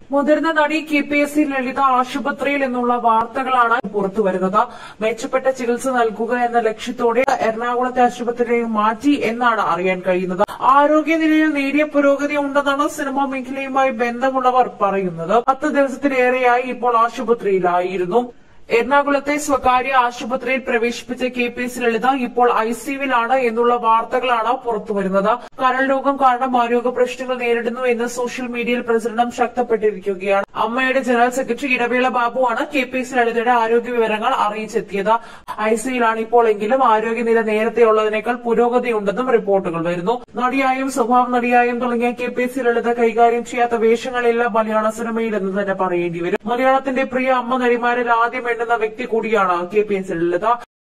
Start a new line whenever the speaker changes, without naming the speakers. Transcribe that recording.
മുതിർന്ന നടി K P S C Lalitha ആശുപത്രിയിൽ നിന്നുള്ള വാർത്തകളാണ് പുറത്തുവരുന്നത് മെച്ചപ്പെട്ട ചികിത്സ നൽകുക എന്ന ലക്ഷ്യത്തോടെ എറണാകുളത്തെ ആശുപത്രിയെ മാറ്റി എന്നാണ് അറിയാൻ കഴിയുന്നത് ആരോഗ്യനിലയിൽ നേരിയ പുരോഗതി ഉണ്ടെന്നാണ് സിനിമാ മേഖലയുമായി ബന്ധമുള്ളവർ പറയുന്നത് പത്ത് ദിവസത്തിലേറെയായി ഇപ്പോൾ ആശുപത്രിയിലായിരുന്നു എറണാകുളത്തെ സ്വകാര്യ ആശുപത്രിയിൽ പ്രവേശിപ്പിച്ച കെ പി എസ് ലളിത ഇപ്പോൾ ഐസിയുവിലാണ് എന്നുള്ള വാർത്തകളാണ് പുറത്തുവരുന്നത് കരൾ രോഗം കാരണം ആരോഗ്യ പ്രശ്നങ്ങൾ നേരിടുന്നു എന്ന് സോഷ്യൽ മീഡിയയിൽ പ്രചരണം ശക്തപ്പെട്ടിരിക്കുകയാണ് അമ്മയുടെ ജനറൽ സെക്രട്ടറി ഇടവേള ബാബുവാണ് കെ പി എസ് ലളിതയുടെ ആരോഗ്യ വിവരങ്ങൾ അറിയിച്ചെത്തിയത് ഐസിയുലാണ് ഇപ്പോൾ എങ്കിലും ആരോഗ്യനില നേരത്തെയുള്ളതിനേക്കാൾ പുരോഗതിയുണ്ടെന്നും റിപ്പോർട്ടുകൾ വരുന്നു നടിയായും സ്വഭാവ നടിയായും തുടങ്ങിയ K P S C Lalitha കൈകാര്യം ചെയ്യാത്ത വേഷങ്ങളില്ല മലയാള സിനിമയിൽ എന്ന് തന്നെ പറയേണ്ടി വരും മലയാളത്തിന്റെ പ്രിയ അമ്മ നടിമാരിൽ ആദ്യം എണ്ണുന്ന വ്യക്തി കൂടിയാണ് കെ പി എസ് സി ലളിത